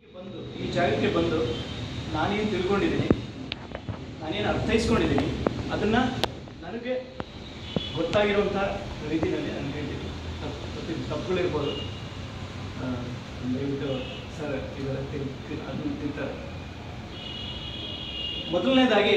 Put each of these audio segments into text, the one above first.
ಬಂದು ಈ ಜಾಗಕ್ಕೆ ಬಂದು ನಾನೇನು ತಿಳ್ಕೊಂಡಿದ್ದೀನಿ ನಾನೇನು ಅರ್ಥೈಸ್ಕೊಂಡಿದ್ದೀನಿ ಅದನ್ನು ನನಗೆ ಗೊತ್ತಾಗಿರುವಂಥ ರೀತಿಯಲ್ಲಿ ನಾನು ಹೇಳ್ತೀನಿ ತಪ್ಪು ತಪ್ಪುಗಳಿರ್ಬೋದು ಆ, ದಯವಿಟ್ಟು ಸರ್ ಇದರ ಅದನ್ನು ತಿಂತಾರೆ ಮೊದಲನೇದಾಗಿ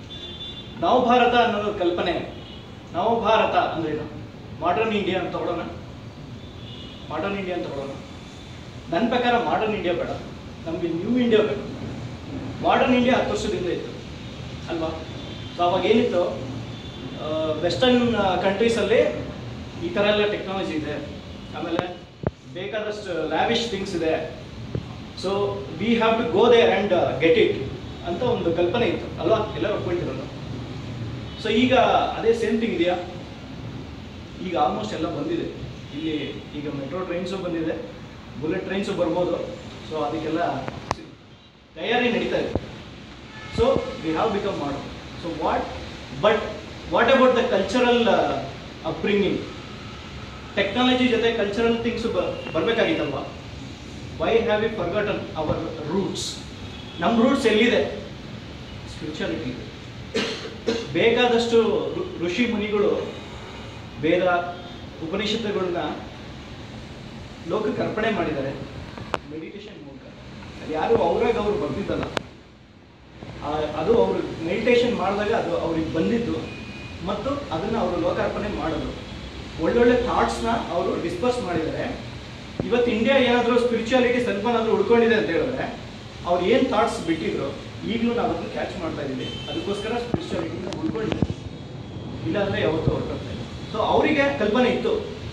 ನವಭಾರತ ಅನ್ನೋದು ಕಲ್ಪನೆ ನವಭಾರತ ಅಂದ್ರೇನು ಮಾಡರ್ನ್ ಇಂಡಿಯಾ ಅಂತ ತಗೊಳ್ಳೋಣ ಮಾಡರ್ನ್ ಇಂಡಿಯಾ ಅಂತ ತಗೊಳ್ಳೋಣ ನನ್ನ ಪ್ರಕಾರ ಮಾಡರ್ನ್ ಇಂಡಿಯಾ ಬೇಡ ನಮಗೆ ನ್ಯೂ ಇಂಡಿಯಾ ಬೇಕು ಮಾಡರ್ನ್ ಇಂಡಿಯಾ ಹತ್ತು ವರ್ಷದಿಂದ ಇತ್ತು ಅಲ್ವಾ ಸೊ ಅವಾಗ ಏನಿತ್ತು ವೆಸ್ಟರ್ನ್ ಕಂಟ್ರೀಸಲ್ಲಿ ಈ ಥರ ಎಲ್ಲ ಟೆಕ್ನಾಲಜಿ ಇದೆ ಆಮೇಲೆ ಬೇಕಾದಷ್ಟು ಲ್ಯಾವಿಶ್ ಥಿಂಗ್ಸ್ ಇದೆ so we have to go there and get it ಅಂತ ಒಂದು ಕಲ್ಪನೆ ಇತ್ತು ಅಲ್ವಾ ಎಲ್ಲರೂ ಒಪ್ಕೊಳ್ತಿರೋದು ಸೊ ಈಗ ಅದೇ ಸೇಮ್ ಥಿಂಗ್ ಇದೆಯಾ ಈಗ ಆಲ್ಮೋಸ್ಟ್ ಎಲ್ಲ ಬಂದಿದೆ ಇಲ್ಲಿ ಈಗ ಮೆಟ್ರೋ ಟ್ರೈನ್ಸು ಬಂದಿದೆ ಬುಲೆಟ್ ಟ್ರೈನ್ಸು ಬರ್ಬೋದು ಸೊ ಅದಕ್ಕೆಲ್ಲ ತಯಾರಿ ನಡೀತಾ ಇದೆ ಸೊ ವಿ ಹ್ಯಾವ್ ಬಿಕಮ್ ಮಾಡೋ so what but what about the cultural upbringing technology ಜೊತೆ ಕಲ್ಚರಲ್ ಥಿಂಗ್ಸ್ ಬರಬೇಕಾಗಿತ್ತಲ್ವಾ why have you forgotten our roots ನಮ್ಮ ರೂಟ್ಸ್ ಎಲ್ಲಿದೆ ಸ್ಪಿರಿಚುಯಾಲಿಟಿ ಇದೆ ಬೇಕಾದಷ್ಟು ಋ- ಋಷಿ ಮುನಿಗಳು ವೇದ ಉಪನಿಷತ್ತುಗಳನ್ನ ಲೋಕಕ್ಕೆ ಅರ್ಪಣೆ ಮಾಡಿದ್ದಾರೆ ಮೆಡಿಟೇಷನ್ ಮೂಲಕ ಅದು ಯಾರು ಅವ್ರಾಗ ಅವ್ರು ಬರ್ತಿದ್ದಲ್ಲ ಆ- ಅದು ಅವರು ಮೆಡಿಟೇಷನ್ ಮಾಡಿದಾಗ ಅದು ಅವ್ರಿಗೆ ಬಂದಿದ್ದು ಮತ್ತು ಅದನ್ನು ಅವರು ಲೋಕಾರ್ಪಣೆ ಮಾಡೋದು ಒಳ್ಳೊಳ್ಳೆ ಥಾಟ್ಸ್ನ ಅವರು ಡಿಸ್ಕಸ್ ಮಾಡಿದ್ದಾರೆ ಇವತ್ತು ಇಂಡಿಯಾ ಏನಾದರೂ ಸ್ಪಿರಿಚುಯಾಲಿಟಿ ಸ್ವಲ್ಪನಾದರೂ ಉಳ್ಕೊಂಡಿದೆ ಅಂತ ಹೇಳಿದ್ರೆ ಅವ್ರು ಏನು ಥಾಟ್ಸ್ ಬಿಟ್ಟಿದ್ರು ಈಗಲೂ ನಾವು ಅದನ್ನು ಕ್ಯಾಚ್ ಮಾಡ್ತಾ ಇದ್ದೀವಿ ಅದಕ್ಕೋಸ್ಕರ ಸ್ಪಿರಿಚುಯಾಲಿಟಿನ ಉಳ್ಕೊಂಡಿದೆ ಇಲ್ಲಾಂದರೆ ಯಾವತ್ತೂ ಹೊರಟೋಗ್ತಾ ಇದೆ ಸೊ ಅವರಿಗೆ ಕಲ್ಪನೆ ಇತ್ತು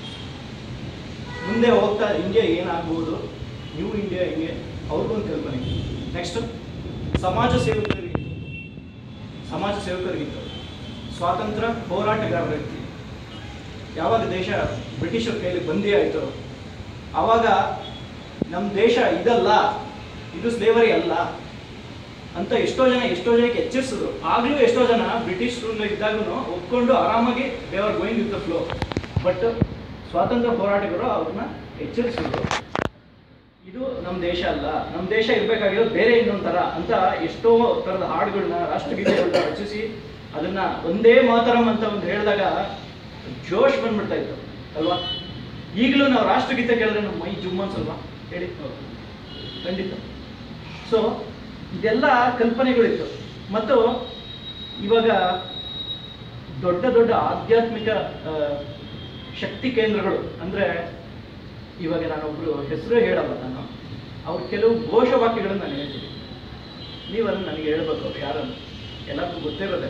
ಮುಂದೆ ಹೋಗ್ತಾ ಇಂಡಿಯಾ ಏನಾಗ್ಬೋದು ನ್ಯೂ ಇಂಡಿಯಾ ಹಿಂಗೆ ಅವ್ರಿಗೊಂದು ಕಲ್ಪನೆ ಇತ್ತು ನೆಕ್ಸ್ಟ್ ಸಮಾಜ ಸೇವಕರಿಗಿತ್ತು ಸಮಾಜ ಸೇವಕರಿಗಿತ್ತು ಸ್ವಾತಂತ್ರ್ಯ ಹೋರಾಟಗಾರರಿತ್ತು ಯಾವಾಗ ದೇಶ ಬ್ರಿಟಿಷರ ಕೈಲಿ ಬಂದಿ ಆಯಿತು ಆವಾಗ ನಮ್ಮ ದೇಶ ಇದಲ್ಲ ಇದು ಸ್ಲೇವರಿ ಅಲ್ಲ ಅಂತ ಎಷ್ಟೋ ಜನ ಎಷ್ಟೋ ಜನಕ್ಕೆ ಎಚ್ಚರಿಸಿದ್ರು ಆಗ್ಲೂ ಎಷ್ಟೋ ಜನ ಬ್ರಿಟಿಷ್ ರೂಲ್ ಇದ್ದಾಗೂ ಒಪ್ಕೊಂಡು ಆರಾಮಾಗಿ they are going with the flow but ಸ್ವಾತಂತ್ರ್ಯ ಹೋರಾಟಗಾರರು ಅವ್ರನ್ನ ಎಚ್ಚರಿಸಿದ್ರು ಇದು ನಮ್ಮ ದೇಶ ಅಲ್ಲ ನಮ್ಮ ದೇಶ ಇರಬೇಕಾಗಿರೋದು ಬೇರೆ ಇನ್ನೊಂದು ಥರ ಅಂತ ಎಷ್ಟೋ ಥರದ ಹಾಡುಗಳನ್ನ ರಾಷ್ಟ್ರಗೀತೆಗಳನ್ನ ರಚಿಸಿ ಅದನ್ನ ಒಂದೇ ಮಾತರಂ ಅಂತ ಒಂದು ಹೇಳಿದಾಗ ಜೋಶ್ ಬಂದ್ಬಿಡ್ತಾ ಇತ್ತು ಅಲ್ವಾ ಈಗಲೂ ನಾವು ರಾಷ್ಟ್ರಗೀತೆ ಕೇಳಿದ್ರೆ ನಮ್ಮ ಮೈ ಜುಮ್ ಅನ್ಸಲ್ವಾ ಹೇಳಿ ಖಂಡಿತ ಸೊ ಇದೆಲ್ಲ ಕಲ್ಪನೆಗಳಿತ್ತು ಮತ್ತು ಇವಾಗ ದೊಡ್ಡ ದೊಡ್ಡ ಆಧ್ಯಾತ್ಮಿಕ ಆ, ಶಕ್ತಿ ಕೇಂದ್ರಗಳು ಅಂದರೆ ಇವಾಗ ನಾನೊಬ್ರು ಹೆಸರು ಹೇಳಲ್ಲ ನಾನು ಅವ್ರ ಕೆಲವು ಘೋಷವಾಕ್ಯಗಳನ್ನು ನಾನು ಹೇಳ್ತೀನಿ ನೀವು ಅದನ್ನು ನನಗೆ ಹೇಳ್ಬೇಕು ಅವ್ರು ಯಾರನ್ನು ಎಲ್ಲರಿಗೂ ಗೊತ್ತಿರೋದೆ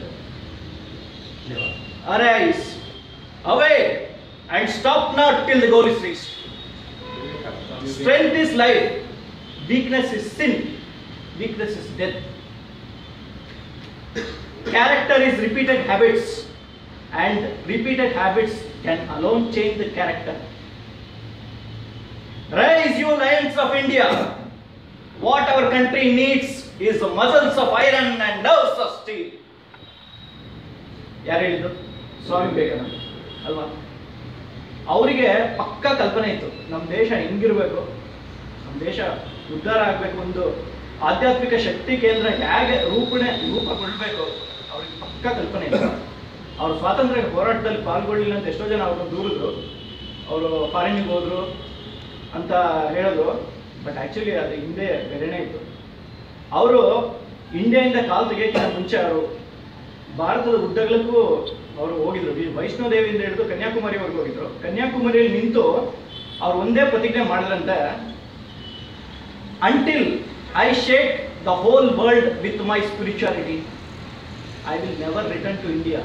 arise away and stop not till the goal is reached Strength is life, weakness is sin, weakness is death. Character is repeated habits, and repeated habits can alone change the character. Rise, you lions of India! What our country needs is the muscles of iron and nerves of steel. ಯಾರು ಹೇಳಿದ್ದು ಸ್ವಾಮಿ ವಿವೇಕಾನಂದ ಅಲ್ವಾ ಅವರಿಗೆ ಪಕ್ಕ ಕಲ್ಪನೆ ಇತ್ತು ನಮ್ಮ ದೇಶ ಹೆಂಗಿರ್ಬೇಕು ನಮ್ಮ ದೇಶ ಉದ್ಧಾರ ಆಗಬೇಕು ಒಂದು ಆಧ್ಯಾತ್ಮಿಕ ಶಕ್ತಿ ಕೇಂದ್ರ ಹೇಗೆ ರೂಪಣೆ ರೂಪಗೊಳ್ಬೇಕು ಅವ್ರಿಗೆ ಪಕ್ಕ ಕಲ್ಪನೆ ಇತ್ತು ಅವರು ಸ್ವಾತಂತ್ರ್ಯ ಹೋರಾಟದಲ್ಲಿ ಪಾಲ್ಗೊಳ್ಳಿಲ್ಲ ಅಂತ ಎಷ್ಟೋ ಜನ ಅವ್ರನ್ನ ದೂರಿದ್ರು ಅವರು ಫಾರಿನ್ಗೆ ಹೋದ್ರು ಅಂತ ಹೇಳಿದ್ರು ಬಟ್ ಆ್ಯಕ್ಚುಲಿ ಅದು ಹಿಂದೆ ಬೇರೆನೇ ಇತ್ತು ಅವರು ಇಂಡಿಯಾದಿಂದ ಕಾಲು ತೆಗಿಯೋಕ್ಕಿಂತ ಮುಂಚೆ ಅವರು ಭಾರತದ ಉದ್ದಗಲಕ್ಕೂ ಅವರು ಹೋಗಿದ್ರು ಈ ವೈಷ್ಣೋ ದೇವಿಯಿಂದ ಹಿಡಿದು ಕನ್ಯಾಕುಮಾರಿವರೆಗೂ ಹೋಗಿದ್ರು ಕನ್ಯಾಕುಮಾರಿಯಲ್ಲಿ ನಿಂತು ಅವ್ರು ಒಂದೇ ಪ್ರತಿಜ್ಞೆ ಮಾಡಿದ್ರಂತೆ until I shake the whole world with my spirituality I will never return to India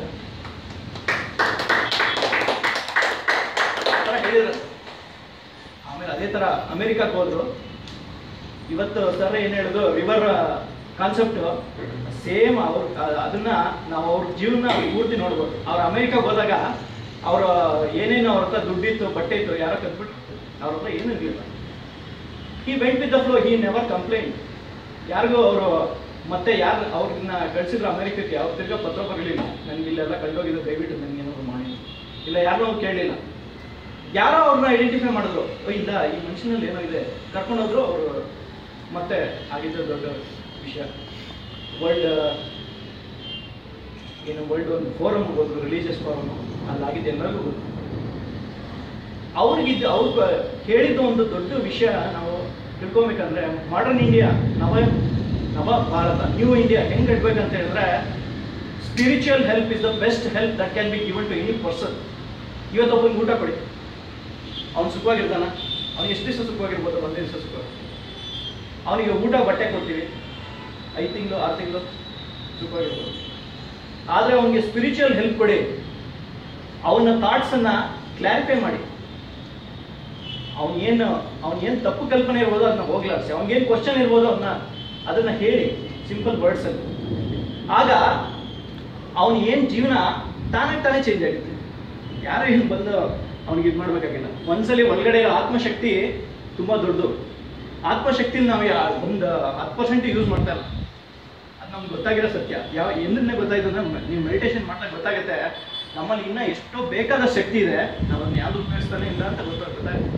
ಹೇಳಿದ್ರು ಆಮೇಲೆ ಅದೇ ಥರ ಅಮೆರಿಕಕ್ಕೆ ಹೋದ್ರು ಇವತ್ತು ಸರ್ ಏನು ಹೇಳಿದ್ರು ರಿವರ್ ಕಾನ್ಸೆಪ್ಟ್ ಸೇಮ್ ಅವ್ರ ಅದನ್ನ ನಾವು ಅವ್ರ ಜೀವನ ಪೂರ್ತಿ ನೋಡ್ಬೋದು ಅವ್ರು ಅಮೆರಿಕಾಗೆ ಹೋದಾಗ ಅವ್ರ ಏನೇನು ಅವ್ರ ಹತ್ರ ದುಡ್ಡಿತ್ತು ಬಟ್ಟೆ ಇತ್ತು ಯಾರೋ ಕದ್ಬಿಟ್ಟು ಅವ್ರ ಹತ್ರ ಏನೂ ಇರಲಿಲ್ಲ he went with the flow he never complaint ಯಾರಿಗೂ ಅವರು ಮತ್ತೆ ಯಾರು ಅವ್ರನ್ನ ಕಳಿಸಿದ್ರು ಅಮೆರಿಕಕ್ಕೆ ಅವ್ರು ತಿರ್ಗಾ ಪತ್ರ ಬರಲಿಲ್ಲ ನನಗೆ ಇಲ್ಲೆಲ್ಲ ಕಳ್ದೋಗಿದೆ ದಯವಿಟ್ಟು ನನಗೆ ಏನಾದ್ರು ಮಾಡಿ ಇಲ್ಲ ಯಾರನ್ನೂ ಅವ್ರು ಕೇಳಲಿಲ್ಲ ಯಾರೋ ಅವ್ರನ್ನ ಐಡೆಂಟಿಫೈ ಮಾಡಿದ್ರು ಓ ಇಲ್ಲ ಈ ಮನುಷ್ಯನಲ್ಲಿ ಏನೋ ಇದೆ ಕರ್ಕೊಂಡೋದ್ರು ಅವರು ಮತ್ತೆ ಆಗಿದ್ದ ದೊಡ್ಡ ವಿಷಯ ವರ್ಲ್ಡ್ ಏನು ವರ್ಲ್ಡ್ ಒಂದು ಫೋರಮ್ ಹೋದ್ರು ರಿಲೀಜಿಯಸ್ ಫೋರಮ್ ಅಲ್ಲಾಗಿದ್ದು ಎಲ್ಲರಿಗೂ ಗೊತ್ತು ಅವ್ರಿಗಿದ್ದು ಅವ್ರು ಹೇಳಿದ ಒಂದು ದೊಡ್ಡ ವಿಷಯ ನಾವು ತಿಳ್ಕೊಬೇಕಂದ್ರೆ ಮಾಡರ್ನ್ ಇಂಡಿಯಾ ನವ ನವ ಭಾರತ ನ್ಯೂ ಇಂಡಿಯಾ ಹೆಂಗೆ ಇಡ್ಬೇಕಂತ ಹೇಳಿದ್ರೆ spiritual help is the best help that can be given to any person ಇವತ್ತು ಒಬ್ಬನಿಗೆ ಊಟ ಕೊಡಿ ಅವ್ನು ಸುಖವಾಗಿರ್ತಾನ ಅವ್ನು ಎಷ್ಟು ದಿವಸ ಸುಖವಾಗಿರ್ಬೋದು ಒಂದೇ ದಿವಸ ಸುಖ ಅವನಿಗೆ ಊಟ ಬಟ್ಟೆ ಕೊಡ್ತೀವಿ ಐದು ತಿಂಗಳು ಆರು ತಿಂಗಳು ಸುಖವಾಗಿರ್ಬೋದು ಆದರೆ ಅವನಿಗೆ ಸ್ಪಿರಿಚುವಲ್ ಹೆಲ್ಪ್ ಕೊಡಿ ಅವನ ಥಾಟ್ಸನ್ನು ಕ್ಲಾರಿಫೈ ಮಾಡಿ ಅವ್ನು ಏನು ಅವ್ನು ಏನು ತಪ್ಪು ಕಲ್ಪನೆ ಇರ್ಬೋದು ಅದನ್ನ ಹೋಗ್ಲಾಡಿಸಿ ಅವ್ನಿಗೇನು ಕ್ವಶನ್ ಇರ್ಬೋದು ಅವನ್ನ ಅದನ್ನ ಹೇಳಿ ಸಿಂಪಲ್ ವರ್ಡ್ಸಲ್ಲಿ ಆಗ ಅವನು ಏನು ಜೀವನ ತಾನಾಗಿ ತಾನೇ ಚೇಂಜ್ ಆಗುತ್ತೆ ಯಾರು ಏನು ಬಂದು ಅವ್ನಿಗೆ ಇದು ಮಾಡಬೇಕಾಗಿಲ್ಲ ಒಂದ್ಸಲಿ ಒಳಗಡೆ ಇರೋ ಆತ್ಮಶಕ್ತಿ ತುಂಬ ದೊಡ್ಡದು ಆತ್ಮಶಕ್ತಿಲಿ ನಾವು ಯಾ- ಒಂದು ಹತ್ತು ಪರ್ಸೆಂಟ್ ಯೂಸ್ ಮಾಡ್ತಾ ಇಲ್ಲ ಅದು ನಮ್ಗೆ ಗೊತ್ತಾಗಿರೋ ಸತ್ಯ ಯಾವ ಎಂದನ್ನೇ ಗೊತ್ತಾಯ್ತು ಅಂದ್ರೆ ನೀವು ಮೆಡಿಟೇಷನ್ ಮಾಡಿದಾಗ ಗೊತ್ತಾಗುತ್ತೆ ನಮ್ಮಲ್ಲಿ ಇನ್ನೂ ಎಷ್ಟೋ ಬೇಕಾದ ಶಕ್ತಿ ಇದೆ ನಾವು ಅದನ್ನ ಯಾವ್ದು ಉಪಯೋಗಿಸ್ತಾನೆ ಇಲ್ಲ ಅಂತ ಗೊತ್ತಾಗ ಗೊತ್ತಾಗುತ್ತೆ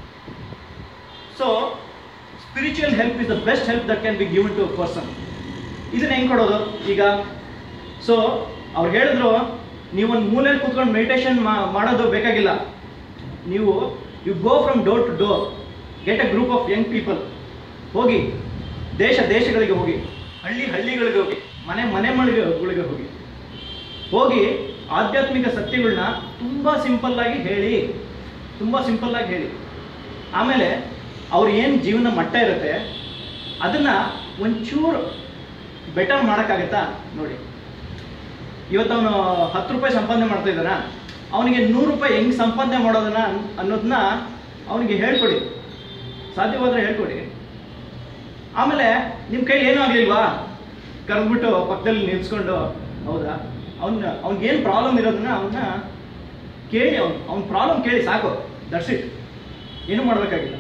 so spiritual help is the best help that can be given to person ಇದನ್ನ ಹೆಂಗ್ ಕೊಡೋದು ಈಗ ಸೊ ಅವ್ರು ಹೇಳಿದ್ರು ನೀವು ಒಂದು ಮೂಲೆಯಲ್ಲಿ ಕೂತ್ಕೊಂಡು ಮೆಡಿಟೇಷನ್ ಮಾಡೋದು ಬೇಕಾಗಿಲ್ಲ ನೀವು you go from door to door get a group of young people ಹೋಗಿ ದೇಶ ದೇಶಗಳಿಗೆ ಹೋಗಿ ಹಳ್ಳಿ ಹಳ್ಳಿಗಳಿಗೆ ಹೋಗಿ ಮನೆ ಮನೆ ಮನೆಗಳಿಗೆ ಹೋಗಿ ಹೋಗಿ ಆಧ್ಯಾತ್ಮಿಕ ಸತ್ಯಗಳನ್ನ ತುಂಬ ಸಿಂಪಲ್ ಆಗಿ ಹೇಳಿ ತುಂಬ ಸಿಂಪಲ್ ಆಗಿ ಹೇಳಿ ಆಮೇಲೆ ಅವ್ರು ಏನು ಜೀವನ ಮಟ್ಟ ಇರುತ್ತೆ ಅದನ್ನ ಒಂಚೂರು ಬೆಟರ್ ಮಾಡೋಕ್ಕಾಗತ್ತಾ ನೋಡಿ ಇವತ್ತು ಅವನು ಹತ್ತು ರೂಪಾಯಿ ಸಂಪಾದನೆ ಮಾಡ್ತಾ ಇದ್ದಾನ ಅವನಿಗೆ ನೂರು ರೂಪಾಯಿ ಹೆಂಗ್ ಸಂಪಾದನೆ ಮಾಡೋದನ್ನ ಅನ್- ಅನ್ನೋದನ್ನ ಅವನಿಗೆ ಹೇಳ್ಕೊಡಿ ಸಾಧ್ಯವಾದ್ರೆ ಹೇಳ್ಕೊಡಿ ಆಮೇಲೆ ನಿಮ್ಮ ಕೈಲಿ ಏನೂ ಆಗಲಿಲ್ವಾ ಕರೆದ್ಬಿಟ್ಟು ಪಕ್ಕದಲ್ಲಿ ನಿಲ್ಸ್ಕೊಂಡು ಹೌದಾ ಅವನ್ನ ಅವ್ನಿಗೇನು ಪ್ರಾಬ್ಲಮ್ ಇರೋದನ್ನ ಅವನ್ನ ಕೇಳಿ ಅವ್ನು ಅವ್ನ ಪ್ರಾಬ್ಲಮ್ ಕೇಳಿ ಸಾಕು ದಟ್ಸ್ ಇಟ್ ಏನು ಮಾಡಬೇಕಾಗಿಲ್ಲ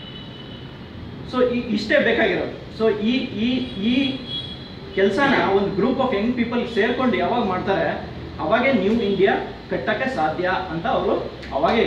ಸೊ ಈ ಇಷ್ಟೇ ಬೇಕಾಗಿರೋದು ಸೊ ಈ ಈ ಈ ಕೆಲಸನ ಒಂದು ಗ್ರೂಪ್ ಆಫ್ ಯಂಗ್ ಪೀಪಲ್ ಸೇರ್ಕೊಂಡು ಯಾವಾಗ ಮಾಡ್ತಾರೆ ಅವಾಗೇ ನ್ಯೂ ಇಂಡಿಯಾ ಕಟ್ಟಕ್ಕೆ ಸಾಧ್ಯ ಅಂತ ಅವರು ಅವಾಗೇ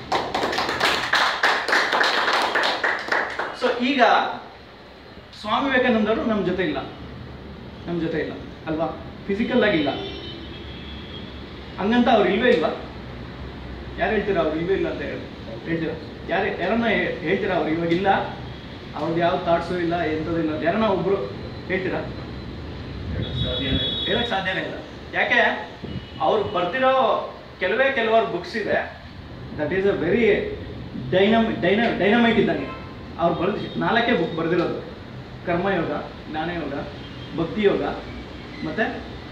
ಸೊ ಈಗ ಸ್ವಾಮಿ ವಿವೇಕಾನಂದರು ನಮ್ಮ ಜೊತೆ ಇಲ್ಲ ನಮ್ಮ ಜೊತೆ ಇಲ್ಲ ಅಲ್ವಾ ಫಿಸಿಕಲ್ ಆಗಿಲ್ಲ ಹಂಗಂತ ಅವ್ರು ಇಲ್ವೇ ಇಲ್ವಾ ಯಾರು ಹೇಳ್ತೀರಾ ಅವ್ರು ಇಲ್ವೇ ಇಲ್ಲ ಅಂತ ಹೇಳಿ ಹೇಳ್ತೀರಾ ಯಾರು ಯಾರನ್ನ ಹೇ- ಹೇಳ್ತೀರಾ ಅವ್ರು ಇವಾಗ ಇಲ್ಲ ಅವ್ರದ್ದು ಯಾವ ಥಾಟ್ಸು ಇಲ್ಲ ಎಂಥದ್ದು ಇಲ್ಲ ಯಾರನ್ನ ಒಬ್ರು ಹೇಳ್ತೀರಾ ಹೇಳಕ್ ಸಾಧ್ಯನೇ ಇಲ್ಲ ಯಾಕೆ ಅವ್ರು ಬರ್ದಿರೋ ಕೆಲವೇ ಕೆಲವಾರು ಬುಕ್ಸ್ ಇದೆ ದಟ್ ಈಸ್ ಅ ವೆರಿ ಡೈನಮ್ ಡೈನ ಡೈನಮೈಟ್ ಇದ್ದಂಗೆ ಅವ್ರು ಬರ್ದು ನಾಲ್ಕೇ ಬುಕ್ ಬರೆದಿರೋದು ಕರ್ಮಯೋಗ ಜ್ಞಾನಯೋಗ ಭಕ್ತಿ ಯೋಗ ಮತ್ತು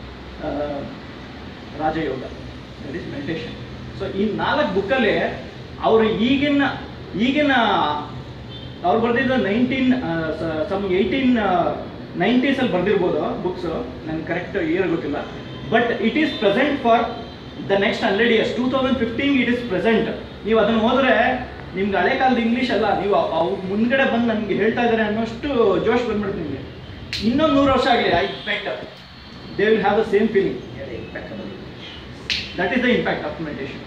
ರಾಜಯೋಗ ದಟ್ ಈಸ್ ಮೆಡಿಟೇಷನ್ ಸೊ ಈ ನಾಲ್ಕು ಬುಕ್ಕಲ್ಲಿ ಅವರು ಈಗಿನ ಈಗಿನ ಅವ್ರು ಬರೆದಿದ್ದು ನೈನ್ಟೀನ್ ಸಮ್ ಏಯ್ಟೀನ್ ನೈಂಟೀಸಲ್ಲಿ ಬರೆದಿರ್ಬೋದು ಬುಕ್ಸು ನನಗೆ ಕರೆಕ್ಟ್ ಇಯರ್ ಗೊತ್ತಿಲ್ಲ but it is present for the next hundred years two thousand fifteen it is present ನೀವು ಅದನ್ನು ಹೋದ್ರೆ ನಿಮ್ಗೆ ಹಳೆ ಕಾಲದ ಇಂಗ್ಲೀಷ್ ಅಲ್ಲ ನೀವು ಅವ್ ಮುಂದ್ಗಡೆ ಬಂದು ನನಗೆ ಹೇಳ್ತಾ ಇದ್ದಾರೆ ಅನ್ನೋಷ್ಟು ಜೋಶ್ ಬಂದ್ಬಿಡುತ್ತೆ ನಿಮಗೆ ಇನ್ನೊಂದು ನೂರು ವರ್ಷ ಆಗಲಿ I bet they will have the same feeling that is the impact of meditation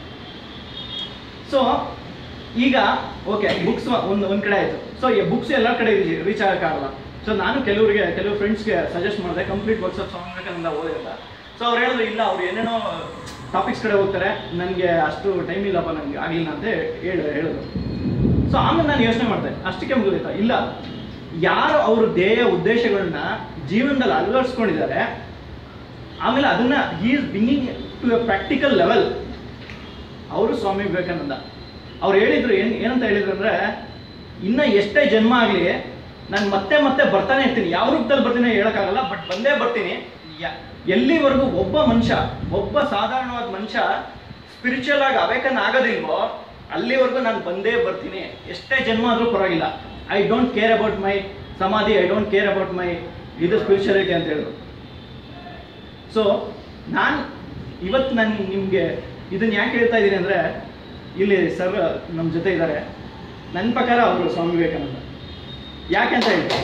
so ಈಗ ಓಕೆ ಬುಕ್ಸ್ ಒಂದು ಒಂದು ಕಡೆ ಆಯಿತು ಸೊ ಈ ಬುಕ್ಸ್ ಎಲ್ಲ ಕಡೆ ರೀಚ್ ಆಗೋಕ್ಕಾಗಲ್ಲ ಸೊ ನಾನು ಕೆಲವರಿಗೆ ಕೆಲವು ಫ್ರೆಂಡ್ಸ್ಗೆ ಸಜೆಸ್ಟ್ ಮಾಡಿದೆ complete works of Swami Vivekananda ಓದಿಲ್ಲ ಸೊ ಅವ್ರು ಹೇಳಿದ್ರು ಇಲ್ಲ ಅವ್ರು ಏನೇನೋ ಟಾಪಿಕ್ಸ್ ಕಡೆ ಹೋಗ್ತಾರೆ ನನಗೆ ಅಷ್ಟು ಟೈಮ್ ಇಲ್ಲಪ್ಪ ನನಗೆ ಆಗಲಿಲ್ಲ ಅಂತ ಹೇಳಿ ಹೇಳಿದ್ರು ಸೊ ಆಮೇಲೆ ನಾನು ಯೋಚನೆ ಮಾಡಿದೆ ಅಷ್ಟಕ್ಕೆ ಮುಗಿದೈತಾ ಇಲ್ಲ ಯಾರು ಅವ್ರ ಧ್ಯೇಯ ಉದ್ದೇಶಗಳನ್ನ ಜೀವನದಲ್ಲಿ ಅಳವಡಿಸ್ಕೊಂಡಿದ್ದಾರೆ ಆಮೇಲೆ ಅದನ್ನ he is bringing to a practical level ಅವರು ಸ್ವಾಮಿ ವಿವೇಕಾನಂದ ಅವ್ರು ಹೇಳಿದ್ರು ಏನ್ ಏನಂತ ಹೇಳಿದ್ರು ಅಂದ್ರೆ ಇನ್ನ ಎಷ್ಟೇ ಜನ್ಮ ಆಗಲಿ ನಾನು ಮತ್ತೆ ಮತ್ತೆ ಬರ್ತಾನೆ ಇರ್ತೀನಿ ಯಾವ ರೂಪದಲ್ಲಿ ಬರ್ತೀನಿ ಹೇಳಕ್ಕಾಗಲ್ಲ ಬಟ್ ಬಂದೇ ಬರ್ತೀನಿ ಯ- ಎಲ್ಲಿವರೆಗೂ ಒಬ್ಬ ಮನುಷ್ಯ ಒಬ್ಬ ಸಾಧಾರಣವಾದ ಮನುಷ್ಯ ಸ್ಪಿರಿಚುವಲ್ ಆಗಿ ಅವೇಕನ್ ಆಗೋದಿಲ್ವೋ ಅಲ್ಲಿವರೆಗೂ ನಾನು ಬಂದೇ ಬರ್ತೀನಿ ಎಷ್ಟೇ ಜನ್ಮ ಆದ್ರೂ ಪರವಾಗಿಲ್ಲ I don't care about my samadhi I don't care about my ಇದು ಸ್ಪಿರಿಚುಯಾಲಿಟಿ ಅಂತ ಹೇಳಿದ್ರು ಸೊ ನಾನು ಇವತ್ತು ನಾನು ನಿಮಗೆ ಇದನ್ನ ಯಾಕೆ ಹೇಳ್ತಾ ಇದ್ದೀನಿ ಅಂದರೆ ಇಲ್ಲಿ ಸರ್ ನಮ್ಮ ಜೊತೆ ಇದ್ದಾರೆ ನನ್ನ ಪ್ರಕಾರ ಅವರು ಸ್ವಾಮಿ ವಿವೇಕಾನಂದ ಯಾಕೆ ಅಂತ ಹೇಳ್ತಾರೆ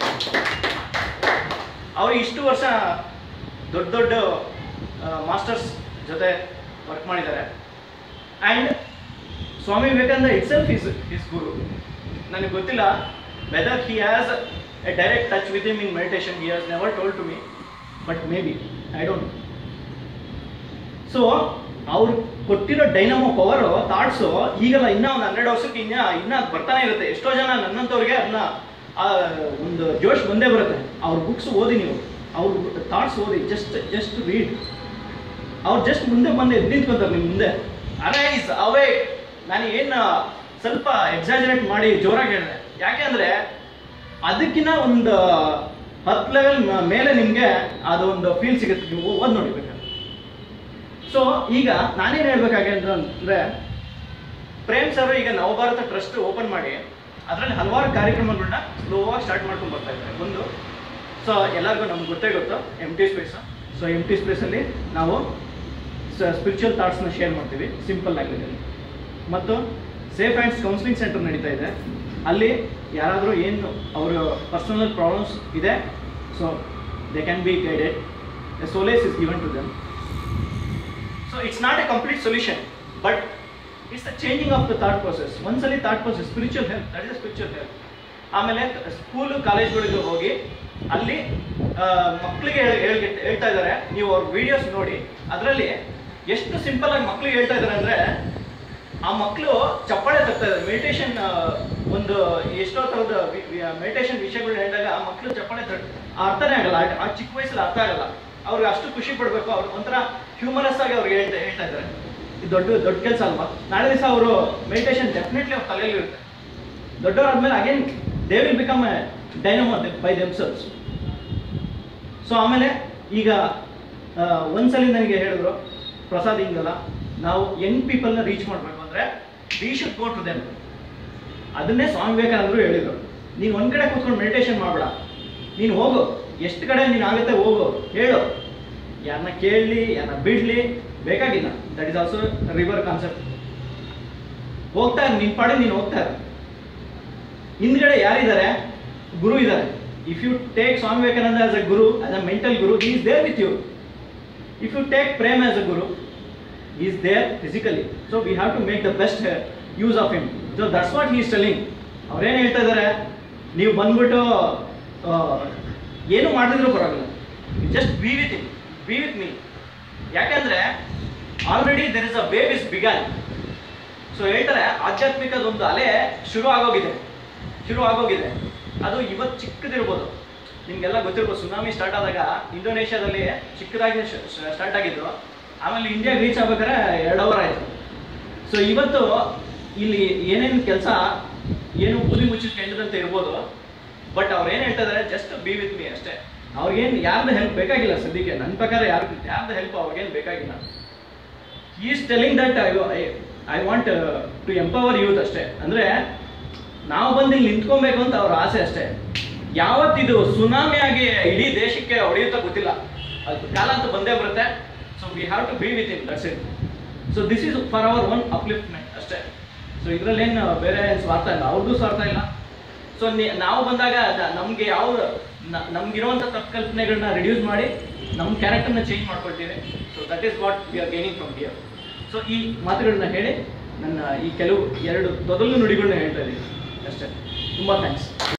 ಅವರು ಇಷ್ಟು ವರ್ಷ ದೊಡ್ಡ ದೊಡ್ಡ ಮಾಸ್ಟರ್ಸ್ ಜೊತೆ ವರ್ಕ್ ಮಾಡಿದ್ದಾರೆ and Swami Vivekananda itself is is guru ನನಗೆ ಗೊತ್ತಿಲ್ಲ whether he has a direct touch with him in meditation he has never told to me but maybe I don't so ಅವ್ರು ಕೊಟ್ಟಿರೋ ಡೈನಮೋ ಪವರ್ ಥಾಟ್ಸು ಈಗಲ್ಲ ಇನ್ನ ಒಂದು hundred ವರ್ಷಕ್ಕೆ ಇನ್ನ ಇನ್ನ ಅದ್ ಬರ್ತಾನೆ ಇರುತ್ತೆ ಎಷ್ಟೋ ಜನ ನನ್ನಂತವ್ರಿಗೆ ಅದನ್ನ ಆ ಒಂದು ಜೋಶ್ ಬಂದೇ ಬರುತ್ತೆ ಅವ್ರ ಬುಕ್ಸ್ ಓದಿ ನೀವು ಅವ್ರ ಥಾಟ್ಸ್ ಓದಿ ಜಸ್ಟ್ ಜಸ್ಟ್ ರೀಡ್ ಅವ್ರು ಜಸ್ಟ್ ಮುಂದೆ ಬಂದು ಎದ್ದು ನಿಂತ್ಕೊಂತಾರೆ ನಿಮ್ಮ ಮುಂದೆ ಅರೈಸ್ ಅವೇ ನಾನು ಏನು ಸ್ವಲ್ಪ ಎಕ್ಸಾಜರೇಟ್ ಮಾಡಿ ಜೋರಾಗಿ ಹೇಳಿದೆ ಯಾಕೆಂದ್ರೆ ಅದಕ್ಕಿಂತ ಒಂದು ಹತ್ತು ಲೆವೆಲ್ ಮೇಲೆ ನಿಮಗೆ ಅದೊಂದು ಫೀಲ್ ಸಿಗುತ್ತೆ ನೀವು ಓದ್ ನೋಡಿ ಬೇಕಾದ್ರೆ ಸೊ ಈಗ ನಾನೇನು ಹೇಳ್ಬೇಕಾಗಿದೆ ಅಂದ್ರೆ ಪ್ರೇಮ್ ಸರ್ ಈಗ ನವಭಾರತ ಟ್ರಸ್ಟ್ ಓಪನ್ ಮಾಡಿ ಅದರಲ್ಲಿ ಹಲವಾರು ಕಾರ್ಯಕ್ರಮಗಳನ್ನ ಸ್ಲೋ ಆಗಿ ಸ್ಟಾರ್ಟ್ ಮಾಡ್ಕೊಂಡು ಬರ್ತಾ ಇದ್ದಾರೆ ಒಂದು ಸೊ ಎಲ್ಲರಿಗೂ ನಮ್ಗೆ ಗೊತ್ತೇ ಗೊತ್ತು M T space so M T ಸ್ಪೇಸಲ್ಲಿ ನಾವು ಸ್ಪಿರಿಚುವಲ್ ಥಾಟ್ಸ್ನ ಶೇರ್ ಮಾಡ್ತೀವಿ ಸಿಂಪಲ್ ಲ್ಯಾಂಗ್ವೇಜಲ್ಲಿ ಮತ್ತು ಸೇಫ್ ಹ್ಯಾಂಡ್ಸ್ ಕೌನ್ಸಿಲಿಂಗ್ ಸೆಂಟರ್ ನಡೀತಾ ಇದೆ ಅಲ್ಲಿ ಯಾರಾದರೂ ಏನು ಅವರ ಪರ್ಸನಲ್ ಪ್ರಾಬ್ಲಮ್ಸ್ ಇದೆ so they can be guided a solace is given to them so it's not a complete solution but it's the changing of the thought process ಒಂದ್ಸಲಿ thought process spiritual health that is spiritual health ಆಮೇಲೆ school ಕಾಲೇಜ್ಗಳಿಗೆ ಹೋಗಿ ಅಲ್ಲಿ ಆ, ಮಕ್ಕಳಿಗೆ ಹೇಳ್- ಹೇಳ್- ಹೇಳ್ತಾ ಇದ್ದಾರೆ ನೀವು ಅವ್ರ ವಿಡಿಯೋಸ್ ನೋಡಿ ಅದರಲ್ಲಿ ಎಷ್ಟು ಸಿಂಪಲ್ ಆಗಿ ಮಕ್ಕಳಿಗೆ ಹೇಳ್ತಾ ಇದ್ದಾರೆ ಅಂದ್ರೆ ಆ ಮಕ್ಕಳು ಚಪ್ಪಾಳೆ ತಗ್ತಾ ಇದ್ದಾರೆ ಮೆಡಿಟೇಷನ್ ಒಂದು ಎಷ್ಟೋ ಥರದ ಮೆಡಿಟೇಷನ್ ವಿಷಯಗಳು ಹೇಳಿದಾಗ ಆ ಮಕ್ಕಳು ಚಪ್ಪಾಳೆ ತಗ್ ಅರ್ಥನೇ ಆಗಲ್ಲ ಆ- ಆ ಚಿಕ್ಕ ವಯಸ್ಸಲ್ಲಿ ಅರ್ಥ ಆಗಲ್ಲ ಅವ್ರಿಗೆ ಅಷ್ಟು ಖುಷಿ ಪಡ್ಬೇಕು ಅವ್ರು ಒಂಥರ ಹ್ಯೂಮರಸ್ ಆಗಿ ಅವ್ರಿಗೆ ಹೇಳ್ತಾ ಹೇಳ್ತಾ ಇದ್ದಾರೆ ಇದು ದೊಡ್ಡ ದೊಡ್ಡ ಕೆಲಸ ಅಲ್ವಾ ನಾಳೆ ದಿವಸ ಅವರು ಮೆಡಿಟೇಷನ್ ಡೆಫಿನೆಟ್ಲಿ ಅವ್ರ ತಲೆಯಲ್ಲಿ ಇರುತ್ತೆ ದೊಡ್ಡವರಾದ್ಮೇಲೆ again they will become a dynamo by themselves so ಆಮೇಲೆ ಈಗ ಆ, ಒಂದ್ಸಲಿ ನನಗೆ ಹೇಳಿದ್ರು ಪ್ರಸಾದ್ ಹಿಂಗಲ್ಲ ನಾವು ಯಂಗ್ ಪೀಪಲ್ನ ರೀಚ್ ಮಾಡಬೇಕು ಅಂದ್ರೆ we should go to them ಅದನ್ನೇ ಸ್ವಾಮಿ ವಿವೇಕಾನಂದರು ಹೇಳಿದ್ರು ನೀನು ಒಂದ್ ಕಡೆ ಕೂತ್ಕೊಂಡು ಮೆಡಿಟೇಷನ್ ಮಾಡಬೇಡ ನೀನು ಹೋಗು ಎಷ್ಟು ಕಡೆ ನೀನು ಆಗುತ್ತೆ ಹೋಗು ಹೇಳು ಯಾರನ್ನ ಕೇಳಲಿ ಯಾರನ್ನ ಬಿಡ್ಲಿ ಬೇಕಾಗಿಲ್ಲ that is also river concept ಹೋಗ್ತಾ ಇರು ನಿನ್ ಪಾಡಿ ನೀನು ಹೋಗ್ತಾ ಇರು ಹಿಂದ್ಗಡೆ ಯಾರಿದ್ದಾರೆ ಗುರು ಇದ್ದಾರೆ if you take Swami Vivekananda as a guru as a mental guru he is there with you if you take Prem as a guru he is there physically so we have to make the best uh, use of him so that's what he is telling ಅವ್ರೇನು ಹೇಳ್ತಾ ಇದ್ದಾರೆ ನೀವು ಬಂದ್ಬಿಟ್ಟು ಆ, ಏನು ಮಾಡಿದ್ರು ಪರವಾಗಿಲ್ಲ just be with him be with me ಯಾಕಂದ್ರೆ already there is a wave is began so ಹೇಳ್ತಾರೆ ಆಧ್ಯಾತ್ಮಿಕದ ಒಂದು ಅಲೆ ಶುರು ಆಗೋಗಿದೆ ಶುರು ಆಗೋಗಿದೆ ಅದು ಇವತ್ತು ಚಿಕ್ಕದಿರ್ಬೋದು ನಿಮ್ಗೆಲ್ಲ ಗೊತ್ತಿರ್ಬೋದು ಸುನಾಮಿ ಸ್ಟಾರ್ಟ್ ಆದಾಗ ಇಂಡೋನೇಷ್ಯಾದಲ್ಲಿ ಚಿಕ್ಕದಾಗಿ ಸ್ಟಾರ್ಟ್ ಆಗಿದ್ದು ಆಮೇಲೆ ಇಂಡಿಯಾಗೆ ರೀಚ್ ಆಗ್ಬೇಕಾದ್ರೆ ಎರಡು ಅವರ್ ಆಯಿತು ಸೊ ಇವತ್ತು ಇಲ್ಲಿ ಏನೇನು ಕೆಲಸ ಏನು ಬುದಿ ಮುಚ್ಚಿದ ಕೆಂಡದಂತೆ ಇರ್ಬೋದು ಬಟ್ ಅವ್ರು ಏನು ಹೇಳ್ತಾ ಇದ್ದಾರೆ ಜಸ್ಟ್ ಬಿ ವಿತ್ ಮೀ ಅಷ್ಟೇ ಅವ್ರಿಗೇನು ಯಾರ್ದು ಹೆಲ್ಪ್ ಬೇಕಾಗಿಲ್ಲ ಸದ್ಯಕ್ಕೆ ನನ್ನ ಪ್ರಕಾರ ಯಾರು ಯಾರ್ದು ಹೆಲ್ಪ್ ಅವ್ರಿಗೇನು ಬೇಕಾಗಿಲ್ಲ is telling that I I want to empower youth ಅಷ್ಟೇ ಅಂದ್ರೆ ನಾವು ಬಂದು ಇಲ್ಲಿ ನಿಂತ್ಕೊಬೇಕು ಅಂತ ಅವ್ರ ಆಸೆ ಅಷ್ಟೇ ಯಾವತ್ತಿದು ಸುನಾಮಿ ಆಗಿ ಇಡೀ ದೇಶಕ್ಕೆ ಹೊಡೆಯುತ್ತಾ ಗೊತ್ತಿಲ್ಲ ಅದು ಕಾಲ ಅಂತ ಬಂದೇ ಬರುತ್ತೆ so we have to be within that's it so this is for our own upliftment ಅಷ್ಟೇ ಸೊ ಇದ್ರಲ್ಲೇನು ಬೇರೆ ಏನ್ ಸ್ವಾರ್ಥ ಇಲ್ಲ ಅವ್ರದ್ದು ಸ್ವಾರ್ಥ ಇಲ್ಲ ಸೊ ನಾವು ಬಂದಾಗ ನ- ನಮ್ಗೆ ಯಾವ ನ- ನಮ್ಗಿರುವಂಥ ತಪ್ಪು ಕಲ್ಪನೆಗಳನ್ನ ರಿಡ್ಯೂಸ್ ಮಾಡಿ ನಮ್ಮ ಕ್ಯಾರೆಕ್ಟರ್ನ ಚೇಂಜ್ ಮಾಡ್ಕೊಳ್ತೀವಿ so that is what we are gaining from here so ಈ ಮಾತುಗಳನ್ನ ಹೇಳಿ ನನ್ನ ಈ ಕೆಲವು ಎರಡು ತೊದಲು ನುಡಿಗಳನ್ನ ಹೇಳ್ತಾ ಇದ್ದೀನಿ ಅಷ್ಟೇ ತುಂಬ ಥ್ಯಾಂಕ್ಸ್